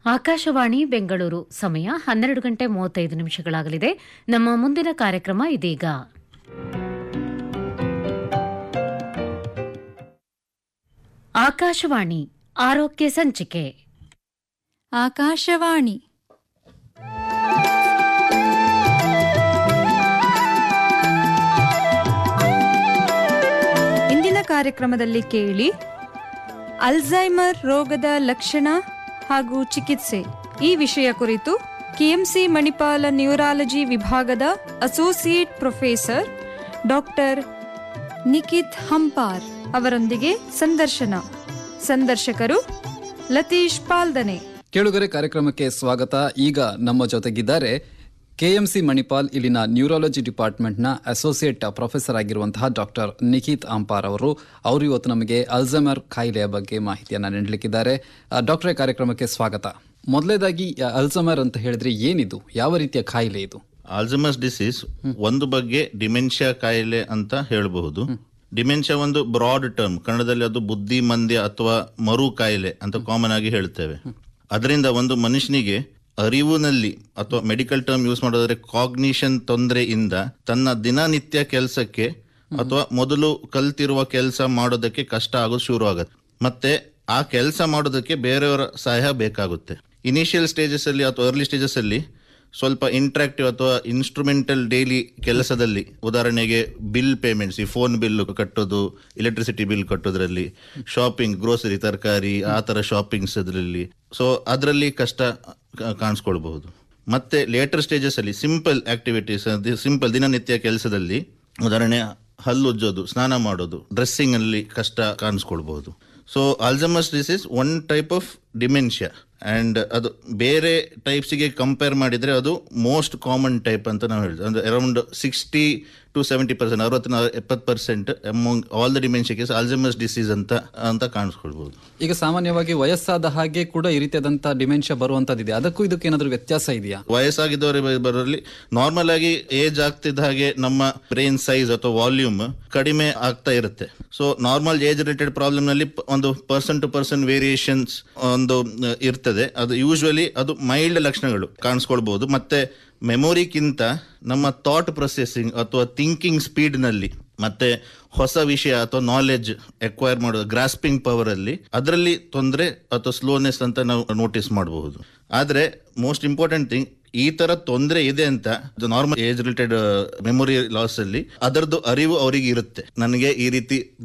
ಆಕಾಶವಾಣಿ ಬೆಂಗಳೂರು ಸಮಯ ಹನ್ನೆರಡು ಗಂಟೆ ಮೂವತ್ತೈದು ನಿಮಿಷಗಳಾಗಲಿದೆ ನಮ್ಮ ಮುಂದಿನ ಕಾರ್ಯಕ್ರಮ ಇದೀಗ ಆಕಾಶವಾಣಿ ಆರೋಗ್ಯ ಸಂಚಿಕೆ ಆಕಾಶವಾಣಿ ಇಂದಿನ ಕಾರ್ಯಕ್ರಮದಲ್ಲಿ ಕೇಳಿ ಅಲ್ಝೈಮರ್ ರೋಗದ ಲಕ್ಷಣ ಹಾಗೂ ಚಿಕಿತ್ಸೆ ಈ ವಿಷಯ ಕುರಿತು ಕೆಎಂಸಿ ಮಣಿಪಾಲ ನ್ಯೂರಾಲಜಿ ವಿಭಾಗದ associate professor doctor Nikhit Hampar ಅವರೊಂದಿಗೆ ಸಂದರ್ಶನ ಸಂದರ್ಶಕರು ಲತೀಶ್ ಪಾಲ್ದನೆ ಕೇಳುಗರೆ ಕಾರ್ಯಕ್ರಮಕ್ಕೆ ಸ್ವಾಗತ ಈಗ ನಮ್ಮ ಜೊತೆಗಿದ್ದಾರೆ ಕೆಎಂಸಿ ಮಣಿಪಾಲ್ ಇಲ್ಲಿನ ನ್ಯೂರಾಲಜಿ ಡಿಪಾರ್ಟ್ಮೆಂಟ್ನ ಅಸೋಸಿಯೇಟ್ ಪ್ರೊಫೆಸರ್ ಆಗಿರುವಂತಹ ಡಾಕ್ಟರ್ ನಿಖಿತ್ ಅಂಪಾರ್ ಅವರು ಅವರು ಇವತ್ತು ನಮಗೆ ಅಲ್ಝಮರ್ ಕಾಯಿಲೆಯ ಬಗ್ಗೆ ಮಾಹಿತಿಯನ್ನು ನೀಡಲಿಕ್ಕಿದ್ದಾರೆ ಆ, ಡಾಕ್ಟ್ರೇ ಕಾರ್ಯಕ್ರಮಕ್ಕೆ ಸ್ವಾಗತ ಮೊದಲೇದಾಗಿ ಅಲ್ಝಮರ್ ಅಂತ ಹೇಳಿದ್ರೆ ಏನಿದು ಯಾವ ರೀತಿಯ ಕಾಯಿಲೆ ಇದು ಆಲ್ಝಮಸ್ ಡಿಸೀಸ್ ಒಂದು ಬಗ್ಗೆ ಡಿಮೆನ್ಷಿಯಾ ಕಾಯಿಲೆ ಅಂತ ಹೇಳಬಹುದು ಡಿಮೆನ್ಷಿಯಾ ಒಂದು ಬ್ರಾಡ್ ಟರ್ಮ್ ಕನ್ನಡದಲ್ಲಿ ಅದು ಬುದ್ಧಿಮಂದ್ಯ ಅಥವಾ ಮರು ಕಾಯಿಲೆ ಅಂತ ಕಾಮನ್ ಆಗಿ ಹೇಳ್ತೇವೆ ಅದರಿಂದ ಒಂದು ಮನುಷ್ಯನಿಗೆ ಅರಿವಿನಲ್ಲಿ ಅಥವಾ ಮೆಡಿಕಲ್ ಟರ್ಮ್ ಯೂಸ್ ಮಾಡೋದಾದ್ರೆ ಕಾಗ್ನಿಷನ್ ತೊಂದರೆಯಿಂದ ತನ್ನ ದಿನನಿತ್ಯ ಕೆಲಸಕ್ಕೆ ಅಥವಾ ಮೊದಲು ಕಲ್ತಿರುವ ಕೆಲಸ ಮಾಡೋದಕ್ಕೆ ಕಷ್ಟ ಆಗೋದು ಶುರು ಆಗುತ್ತೆ ಮತ್ತೆ ಆ ಕೆಲಸ ಮಾಡೋದಕ್ಕೆ ಬೇರೆಯವರ ಸಹಾಯ ಬೇಕಾಗುತ್ತೆ ಇನಿಷಿಯಲ್ ಸ್ಟೇಜಸ್ ಅಲ್ಲಿ ಅಥವಾ ಅರ್ಲಿ ಸ್ಟೇಜಸ್ ಅಲ್ಲಿ ಸ್ವಲ್ಪ ಇಂಟ್ರಾಕ್ಟಿವ್ ಅಥವಾ ಇನ್ಸ್ಟ್ರೂಮೆಂಟಲ್ ಡೈಲಿ ಕೆಲಸದಲ್ಲಿ ಉದಾಹರಣೆಗೆ ಬಿಲ್ ಪೇಮೆಂಟ್ಸ್ ಈ ಫೋನ್ ಬಿಲ್ ಕಟ್ಟೋದು ಎಲೆಕ್ಟ್ರಿಸಿಟಿ ಬಿಲ್ ಕಟ್ಟೋದ್ರಲ್ಲಿ ಶಾಪಿಂಗ್ ಗ್ರೋಸರಿ ತರಕಾರಿ ಆ ಥರ ಶಾಪಿಂಗ್ಸ್ ಅದರಲ್ಲಿ ಸೊ ಅದರಲ್ಲಿ ಕಷ್ಟ ಕಾ- ಕಾಣಿಸ್ಕೊಳ್ಬಹುದು ಮತ್ತೆ ಲೇಟರ್ ಸ್ಟೇಜಸ್ ಅಲ್ಲಿ ಸಿಂಪಲ್ ಆಕ್ಟಿವಿಟೀಸ್ ಸಿಂಪಲ್ ದಿನನಿತ್ಯ ಕೆಲಸದಲ್ಲಿ ಉದಾಹರಣೆ ಹಲ್ಲುಜ್ಜೋದು ಸ್ನಾನ ಮಾಡೋದು ಡ್ರೆಸ್ಸಿಂಗ್ ಅಲ್ಲಿ ಕಷ್ಟ ಕಾಣಿಸ್ಕೊಳ್ಬಹುದು so Alzheimer's disease one type of dementia and ಅದು ಬೇರೆ ಟೈಪ್ಸಿಗೆ ಕಂಪೇರ್ ಮಾಡಿದ್ರೆ ಅದು ಮೋಸ್ಟ್ ಕಾಮನ್ ಟೈಪ್ ಅಂತ ನಾವು ಹೇಳ್ತೀವಿ ಅಂದ್ರೆ around sixty to seventy percent ಅರವತ್ತಿನ ಎಪ್ಪತ್ತು percent among all the dementia case Alzheimer's disease ಅಂತ ಅಂತ ಕಾಣಿಸ್ಕೊಳ್ಬಹುದು ಈಗ ಸಾಮಾನ್ಯವಾಗಿ ವಯಸ್ಸಾದ ಹಾಗೆ ಕೂಡ ಈ ರೀತಿಯಾದಂತಹ ಡಿಮೆನ್ಷಿಯಾ ಬರುವಂತದ್ದಿದೆ ಅದಕ್ಕೂ ಇದಕ್ಕೆ ಏನಾದರೂ ವ್ಯತ್ಯಾಸ ಇದೆಯಾ ವಯಸ್ಸಾಗಿದ್ದವರ ಬರೋರಲ್ಲಿ ನಾರ್ಮಲ್ ಆಗಿ ಏಜ್ ಆಗ್ತಿದ್ದ ಹಾಗೆ ನಮ್ಮ ಬ್ರೈನ್ ಸೈಜ್ ಅಥವಾ ವಾಲ್ಯೂಮ್ ಕಡಿಮೆ ಆಗ್ತಾ ಇರುತ್ತೆ so normal age related problem ನಲ್ಲಿ ಪ- ಒಂದು ಪರ್ಸನ್ ಟು ಪರ್ಸನ್ ವೇರಿಯೇಷನ್ಸ್ ಒಂದು ಆ, ಇರ್ತದೆ ಅದು ಯೂಶುವಲಿ ಅದು ಮೈಲ್ಡ್ ಲಕ್ಷಣಗಳು ಕಾಣಿಸ್ಕೊಳ್ಬಹುದು ಮತ್ತೆ ಮೆಮೊರಿಗಿಂತ ನಮ್ಮ ಥಾಟ್ ಪ್ರೊಸೆಸಿಂಗ್ ಅಥವಾ ಥಿಂಕಿಂಗ್ ಸ್ಪೀಡ್ ನಲ್ಲಿ ಮತ್ತೆ ಹೊಸ ವಿಷಯ ಅಥವಾ ನಾಲೆಜ್ ಎಕ್ವೈರ್ ಮಾಡೋದು ಗ್ರಾಸ್ಪಿಂಗ್ ಪವರ್ ಅಲ್ಲಿ ಅದರಲ್ಲಿ ತೊಂದರೆ ಅಥವಾ ಸ್ಲೋನೆಸ್ ಅಂತ ನಾವು ನೋಟಿಸ್ ಮಾಡಬಹುದು ಆದ್ರೆ ಮೋಸ್ಟ್ ಇಂಪಾರ್ಟೆಂಟ್ ಥಿಂಗ್ ಈ ತರ ತೊಂದರೆ ಇದೆ ಅಂತ normal age related memory loss ಅಲ್ಲಿ ಅದರದ್ದು ಅರಿವು ಅವರಿಗೆ ಇರುತ್ತೆ ನನಗೆ ಈ ರೀತಿ